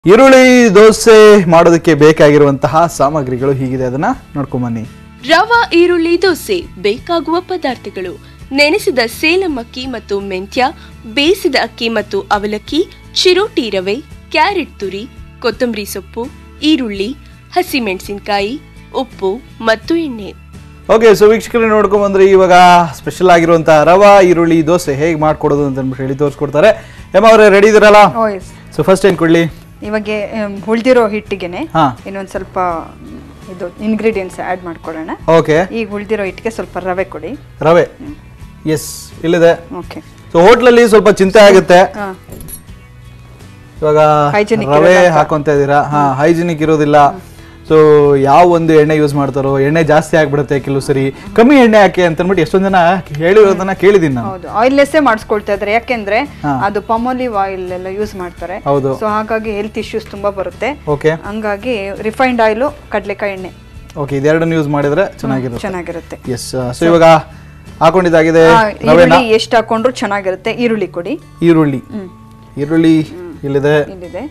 ಈರುಳ್ಳಿ ದೋಸೆ ಮಾಡೋದಕ್ಕೆ ಬೇಕಾಗಿರುವಂತಹ ಸಾಮಗ್ರಿಗಳು ಹೀಗಿದೆ ಅದನ್ನ ನೋಡ್ಕೊಂಬನ್ನಿ ರವಾ ಈರುಳ್ಳಿ ದೋಸೆ ಬೇಕಾಗುವ ಪದಾರ್ಥಗಳು ನೆನೆಸಿದ ಸೇಲಂ ಅಕ್ಕಿ ಮತ್ತು ಮೆಂತ್ಯ ಬೇಯಿಸಿದ ಅಕ್ಕಿ ಮತ್ತು ಅವಲಕ್ಕಿ ಚಿರೋಟಿ ರವೆ ಕ್ಯಾರೆಟ್ ತುರಿ ಕೊತ್ತಂಬರಿ ಸೊಪ್ಪು ಈರುಳ್ಳಿ ಹಸಿಮೆಣಸಿನಕಾಯಿ ಉಪ್ಪು ಮತ್ತು ಎಣ್ಣೆ ಓಕೆ ಸೊ ವೀಕ್ಷಕರೇ ನೋಡ್ಕೊಂಡ್ ಬಂದ್ರೆ ಇವಾಗ ಸ್ಪೆಷಲ್ ಆಗಿರುವಂತಹ ರವಾ ಈರುಳ್ಳಿ ದೋಸೆ ಹೇಗೆ ಮಾಡ್ಕೊಡೋದು ಅಂತ ಅಂದ್ಬಿಟ್ಟು ಹೇಳಿ ತೋರಿಸ್ಕೊಡ್ತಾರೆ ಎಮ್ಮ ಅವರೇ ರೆಡಿ ಇದ್ದೀರಲ್ಲ ಓ ಎಸ್ ಸೊ ಫಸ್ಟ್ ಏನ್ ಕೊಡ್ಲಿ ಇವಾಗ ಉಳಿದಿರೋ ಹಿಟ್ಟಿಗೆನೆ ಹಾ ಇನ್ನೊಂದು ಸ್ವಲ್ಪ ಮ್, ಇದು ಇಂಗ್ರೀಡಿಯೆಂಟ್ಸ್ ಆ್ಯಡ್ ಮಾಡ್ಕೊಳ್ಳೋಣ ಓಕೆ ಈಗ ಉಳಿದಿರೋ ಹಿಟ್ಟಿಗೆ ಸ್ವಲ್ಪ ರವೆ ಕೊಡಿ ರವೆ ಎಸ್ ಇಲ್ಲಿದೆ ಓಕೆ ಸೊ ಹೋಟ್ಲಲ್ಲಿ ಸ್ವಲ್ಪ ಚಿಂತೆ ಆಗುತ್ತೆ ಹಾಂ ಇವಾಗ Hygienic ರವೆ ಇರಲ್ಲ. ಹಾಕೊಂತ ಇದೀರಾ ಹಾ ಹೈಜಿನಿಕ್ ಇರೋದಿಲ್ಲ ಸೊ ಯಾವ ಒಂದು ಎಣ್ಣೆ ಯೂಸ್ ಮಾಡ್ತಾರೋ ಎಣ್ಣೆ ಜಾಸ್ತಿ ಆಗ್ಬಿಡುತ್ತೆ ಕೆಲವು ಸರಿ ಕಮ್ಮಿ ಎಣ್ಣೆ ಹಾಕಿ ಅಂತ ಅಂದ್ಬಿಟ್ಟು ಎಷ್ಟೊಂದ್ ಜನ ಹೇಳಿರೋದನ್ನ ಕೇಳಿದೀನಿ ನಾನು ಹೌದು ಆಯಿಲ್ಲೆಸ್ಸೇ ಮಾಡಿಸ್ಕೊಳ್ತಾ ಇದ್ದಾರೆ ಯಾಕೆಂದ್ರೆ ಹಾ. ಅದು ಪಮೋಲಿವ್ ಆಯಿಲ್ ಎಲ್ಲ ಯೂಸ್ ಮಾಡ್ತಾರೆ ಹೌದು ಸೊ ಹಾಗಾಗಿ ಹೆಲ್ತ್ ಇಶ್ಯೂಸ್ ತುಂಬಾ ಬರುತ್ತೆ ಓಕೆ ಹಂಗಾಗಿ ರಿಫೈನ್ಡ್ ಆಯಿಲು ಕಡಲೆಕಾಯಿ ಎಣ್ಣೆ ಓಕೆ ಇದೆರಡನ್ನು ಯೂಸ್ ಮಾಡಿದ್ರೆ ಚೆನ್ನಾಗಿರುತ್ತೆ ಚೆನ್ನಾಗಿರುತ್ತೆ ಎಸ್ ಸೊ ಇವಾಗ ಹಾಕೊಂಡಿದ್ದಾಗಿದೆ ಆ, ರವೆನ ಈರುಳ್ಳಿ ಎಷ್ಟು ಹಾಕೊಂಡ್ರು ಚೆನ್ನಾಗಿರುತ್ತೆ ಈರುಳ್ಳಿ ಕೊಡಿ ಈರುಳ್ಳಿ ಹ್ಮ್ ಈರುಳ್ಳಿ ಇಲ್ಲಿದೆ ಇಲ್ಲಿದೆ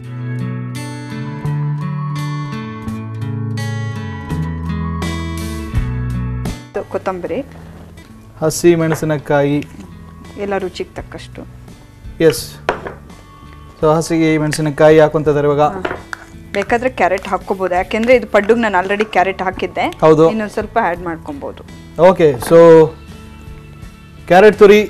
ಇದು ಕೊತ್ತಂಬರಿ ಹಸಿ ಮೆಣಸಿನಕಾಯಿ ಎಲ್ಲ ರುಚಿಗೆ ತಕ್ಕಷ್ಟು ಎಸ್ ಸೊ ಹಸಿಗೆ ಮೆಣಸಿನಕಾಯಿ ಹಾಕೊಂತ ಇದಾರೆ ಇವಾಗ ಬೇಕಾದ್ರೆ ಕ್ಯಾರೆಟ್ ಹಾಕ್ಕೋಬಹುದು ಯಾಕೆಂದ್ರೆ ಇದು ಪಡ್ಡುಗೆ ನಾನು ಆಲ್ರೆಡಿ ಕ್ಯಾರೆಟ್ ಹಾಕಿದ್ದೆ ಹೌದು ಇನ್ನೊಂದು ಸ್ವಲ್ಪ ಆ್ಯಡ್ ಮಾಡ್ಕೊಬೋದು ಓಕೆ ಸೊ ಕ್ಯಾರೆಟ್ ತುರಿ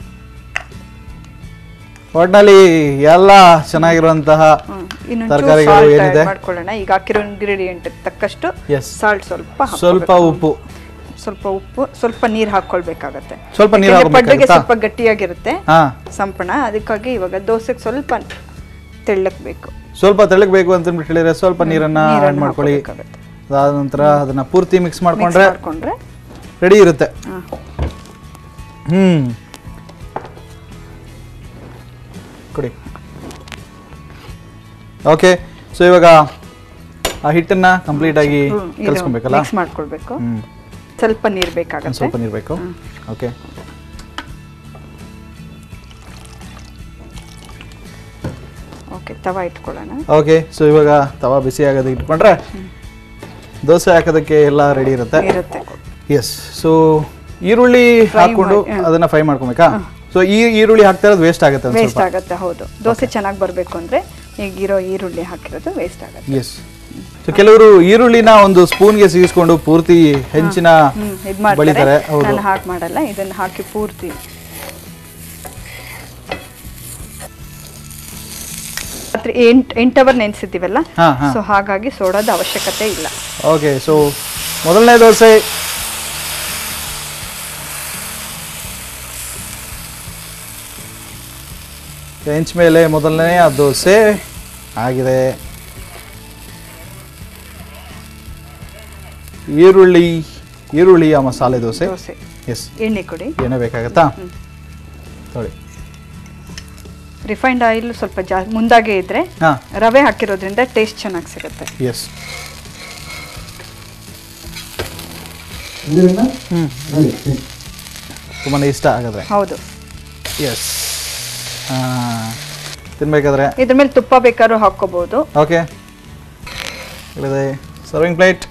ಒಟ್ನಲ್ಲಿ ಎಲ್ಲ ಚೆನ್ನಾಗಿರುವಂತಹ ಇನ್ನೊಂದು ತರಕಾರಿಗಳು ಏನಿದೆ ಮಾಡ್ಕೊಳ್ಳೋಣ ಈಗ ಹಾಕಿರೋ ಇಂಗ್ರೀಡಿಯೆಂಟ್ ತಕ್ಕಷ್ಟು ಎಸ್ ಸಾಲ್ಟ್ ಸ್ವಲ್ಪ ಹಾಕ್ಕೊಬೇಕು. ಸ್ವಲ್ಪ ಉಪ್ಪು ಸ್ವಲ್ಪ ಉಪ್ಪು ಸ್ವಲ್ಪ ನೀರು ಹಾಕೊಳ್ಬೇಕಾಗತ್ತೆ ಸ್ವಲ್ಪ ನೀರು ಯಾಕೆಂದ್ರೆ ಪಡ್ಡುಗೆ ಹಾಕಬೇಕಾಗುತ್ತಾ ಸ್ವಲ್ಪ ಗಟ್ಟಿಯಾಗಿರುತ್ತೆ ಹಾ ಸಂಪಣ ಅದಕ್ಕಾಗಿ ಇವಾಗ ದೋಸೆಗೆ ಸ್ವಲ್ಪ ತೆಳ್ಳಕ್ ಬೇಕು ಸ್ವಲ್ಪ ತೆಳಗಬೇಕು ಅಂತ ಅಂದ್ಬಿಟ್ಟು ಹೇಳಿದ್ರೆ ಸ್ವಲ್ಪ ನೀರನ್ನ ಆಡ್ ನೀರನ್ನ ಮಾಡ್ಕೊಳ್ಳಿ ಹಾಕ್ಕೊಬೇಕಾಗತ್ತೆ. ಅದಾದ ನಂತರ ಅದನ್ನ ಪೂರ್ತಿ ಮಿಕ್ಸ್ Mix ಮಾಡ್ಕೊಂಡ್ರೆ ಮಾಡ್ಕೊಂಡ್ರೆ ರೆಡಿ ಇರುತ್ತೆ ಹಾ. ಹ್ಮ್ ಕೊಡಿ ಓಕೆ ಸೊ ಇವಾಗ ಆ ಹಿಟ್ಟನ್ನ ಕಂಪ್ಲೀಟ್ ಆಗಿ ಹ್ಮ್, ಇದು ಕಲಿಸ್ಕೊಬೇಕಲ್ಲ ಮಿಕ್ಸ್ ಮಾಡ್ಕೊಳ್ಬೇಕು ಹ್ಮ್ ಸ್ವಲ್ಪ ನೀರು ಒಂದ್ ಬೇಕಾಗತ್ತೆ ಸ್ವಲ್ಪ ನೀರು ಬೇಕು ಓಕೆ ಓಕೆ ತವಾ ಇಟ್ಕೊಳ್ಳೋಣ ಓಕೆ ಸೊ ಇವಾಗ ತವಾ ಬಿಸಿ ಆಗೋದಕ್ಕೆ ಇಟ್ಕೊಂಡ್ರೆ ದೋಸೆ ಹಾಕೋದಕ್ಕೆ ಎಲ್ಲ ರೆಡಿ ಇರುತ್ತೆ ಇರುತ್ತೆ ಎಸ್ ಸೊ ಈರುಳ್ಳಿ ಹಾಕೊಂಡು ಮಾಡಿ, ಹಾ. ಅದನ್ನ ಫ್ರೈ ಮಾಡ್ಕೊಬೇಕಾ ಸೊ ಈ ಈರುಳ್ಳಿ ಹಾಕ್ತಾ ಇರೋದು ವೇಸ್ಟ್ ಆಗುತ್ತೆ ಒಂದು ವೇಸ್ಟ್ ಸ್ವಲ್ಪ ಆಗುತ್ತೆ ಹೌದು ದೋಸೆ ಚೆನ್ನಾಗಿ ಬರಬೇಕು ಅಂದ್ರೆ ಈಗಿರೋ ಈರುಳ್ಳಿ ಹಾಕಿರೋದು ವೇಸ್ಟ್ ಆಗುತ್ತೆ ಎಸ್ ಸೊ ಕೆಲವರು ಈರುಳ್ಳಿನ ಒಂದು ಸ್ಪೂನ್ಗೆ ಸಿಗಿಸ್ಕೊಂಡು ಪೂರ್ತಿ ಹೆಂಚಿನ ಹ್ಮ್ ಇದು ಬಳಿತಾರೆ ಮಾಡ್ತಾರೆ ಹೌದು ನಾನು ಹಾಕಿ ಮಾಡಲ್ಲ ಇದನ್ನ ಹಾಕಿ ಪೂರ್ತಿ ರಾತ್ರಿ ಎಂಟ್ ಎಂಟು ಅವರ್ ನೆನೆಸಿದ್ದೀವಲ್ಲ ಹಾ ಹಾ ಸೊ ಹಾಗಾಗಿ ಸೋಡಾದ ಅವಶ್ಯಕತೆ ಇಲ್ಲ ಓಕೆ ಸೊ ಮೊದಲನೇ ದೋಸೆ ಹೆಂಚ್ ಮೇಲೆ ಮೊದಲನೇ ಆ ದೋಸೆ ಆಗಿದೆ ಈರುಳ್ಳಿ ಈರುಳ್ಳಿಯ ಮಸಾಲೆ ದೋಸೆ ದೋಸೆ ಎಸ್ ಎಣ್ಣೆ ಕೊಡಿ ಏನೇ ಬೇಕಾಗತ್ತಾ ನೋಡಿ ರಿಫೈನ್ಡ್ ಆಯಿಲ್ ಸ್ವಲ್ಪ ಜಾ ಮುಂದಾಗೆ ಇದ್ರೆ ಹಾಂ ರವೆ ಹಾಕಿರೋದ್ರಿಂದ ಟೇಸ್ಟ್ ಚೆನ್ನಾಗಿ ಸಿಗುತ್ತೆ ಎಸ್ ಹ್ಞೂ ತುಂಬಾ ಇಷ್ಟ ಹಾಗಾದ್ರೆ ಹೌದು ಎಸ್ ತಿನ್ಬೇಕಾದ್ರೆ ಇದ್ರ ಮೇಲೆ ತುಪ್ಪ ಬೇಕಾದ್ರೂ ಹಾಕ್ಕೋಬಹುದು ಓಕೆ ಇಲ್ಲಿದೆ ಸರ್ವಿಂಗ್ ಪ್ಲೇಟ್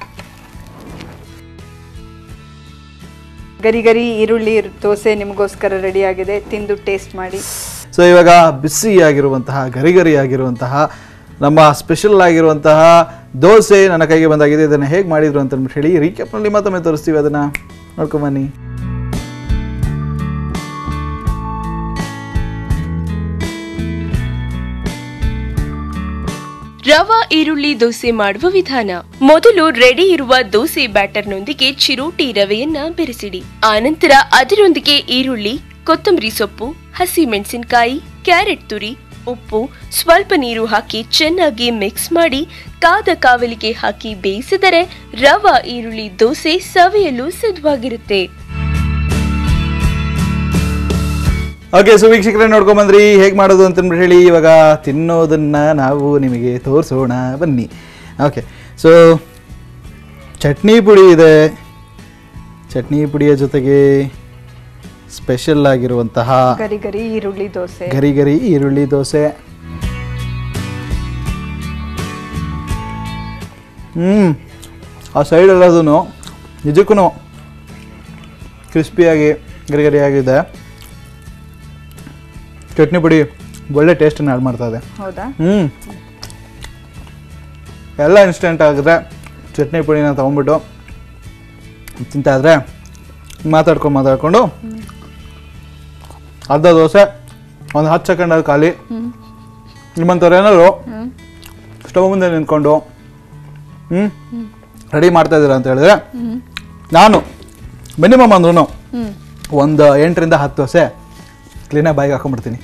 ಗರಿ ಗರಿ ಈರುಳ್ಳಿ ದೋಸೆ ನಿಮಗೋಸ್ಕರ ರೆಡಿ ಆಗಿದೆ ತಿಂದು ಟೇಸ್ಟ್ ಮಾಡಿ ಸೊ ಇವಾಗ ಬಿಸಿ ಆಗಿರುವಂತಹ ಗರಿ ಗರಿ ಆಗಿರುವಂತಹ ನಮ್ಮ ಸ್ಪೆಷಲ್ ಆಗಿರುವಂತಹ ದೋಸೆ ನನ್ನ ಕೈಗೆ ಬಂದಾಗಿದೆ ಇದನ್ನು ಹೇಗೆ ಮಾಡಿದ್ರು ಅಂತ ಅಂದ್ಬಿಟ್ಟು ಹೇಳಿ ರೀಕ್ಯಾಪ್ನಲ್ಲಿ ಮತ್ತೊಮ್ಮೆ ತೋರಿಸ್ತೀವಿ ಅದನ್ನು ನೋಡ್ಕೊಂಬನ್ನಿ ರವಾ ಈರುಳ್ಳಿ ದೋಸೆ ಮಾಡುವ ವಿಧಾನ ಮೊದಲು ರೆಡಿ ಇರುವ ದೋಸೆ ಬ್ಯಾಟರ್ನೊಂದಿಗೆ ಚಿರೋಟಿ ರವೆಯನ್ನ ಬೆರೆಸಿಡಿ ಆನಂತರ ಅದರೊಂದಿಗೆ ಈರುಳ್ಳಿ ಕೊತ್ತಂಬರಿ ಸೊಪ್ಪು ಹಸಿ ಮೆಣಸಿನಕಾಯಿ ಕ್ಯಾರೆಟ್ ತುರಿ ಉಪ್ಪು ಸ್ವಲ್ಪ ನೀರು ಹಾಕಿ ಚೆನ್ನಾಗಿ ಮಿಕ್ಸ್ ಮಾಡಿ ಕಾದ ಕಾವಲಿಗೆ ಹಾಕಿ ಬೇಯಿಸಿದರೆ ರವಾ ಈರುಳ್ಳಿ ದೋಸೆ ಸವಿಯಲು ಸಿದ್ಧವಾಗಿರುತ್ತೆ ಓಕೆ ಸೊ ವೀಕ್ಷಕರೇ ನೋಡ್ಕೊಂಡ್ ಬಂದ್ರಿ ಹೇಗೆ ಮಾಡೋದು ಅಂತ ಅಂದ್ಬಿಟ್ಟು ಹೇಳಿ ಇವಾಗ ತಿನ್ನೋದನ್ನ ನಾವು ನಿಮಗೆ ತೋರಿಸೋಣ ಬನ್ನಿ ಓಕೆ ಸೊ ಚಟ್ನಿ ಪುಡಿ ಇದೆ ಚಟ್ನಿ ಪುಡಿಯ ಜೊತೆಗೆ ಸ್ಪೆಷಲ್ ಆಗಿರುವಂತಹ ಗರಿ ಗರಿ ಈರುಳ್ಳಿ ದೋಸೆ ಗರಿ ಗರಿ ಈರುಳ್ಳಿ ದೋಸೆ ಹ್ಞೂ ಆ ಸೈಡ್ ಎಲ್ಲದೂ ನಿಜಕ್ಕೂ ಕ್ರಿಸ್ಪಿಯಾಗಿ ಗರಿ ಗರಿಯಾಗಿದೆ ಚಟ್ನಿ ಪುಡಿ ಒಳ್ಳೆ ಟೇಸ್ಟನ್ನು ಆ್ಯಡ್ ಮಾಡ್ತಾ ಇದೆ ಹೌದಾ ಹ್ಞೂ ಎಲ್ಲ ಇನ್ಸ್ಟೆಂಟ್ ಆಗಿದೆ ಚಟ್ನಿ ಪುಡಿನ ತೊಗೊಂಬಿಟ್ಟು ತಿಂತಾ ಇದ್ರೆ ಮಾತಾಡ್ಕೊಂಡು ಮಾತಾಡ್ಕೊಂಡು ಅರ್ಧ ದೋಸೆ ಒಂದು ಹತ್ತು ಸೆಕೆಂಡ್ ಅದು ಖಾಲಿ ನಿಮ್ಮಂಥವ್ರು ಏನಾದ್ರು ಸ್ಟವ್ ಮುಂದೆ ನಿಂತ್ಕೊಂಡು ಹ್ಞೂ ರೆಡಿ ಮಾಡ್ತಾ ಇದ್ದೀರಾ ಅಂತ ಹೇಳಿದ್ರೆ ನಾನು ಮಿನಿಮಮ್ ಅಂದ್ರೂ ಒಂದು ಎಂಟರಿಂದ ಹತ್ತು ದೋಸೆ ಕ್ಲೀನಾಗಿ ಬಾಯಿಗೆ ಹಾಕೊಂಡ್ಬಿಡ್ತೀನಿ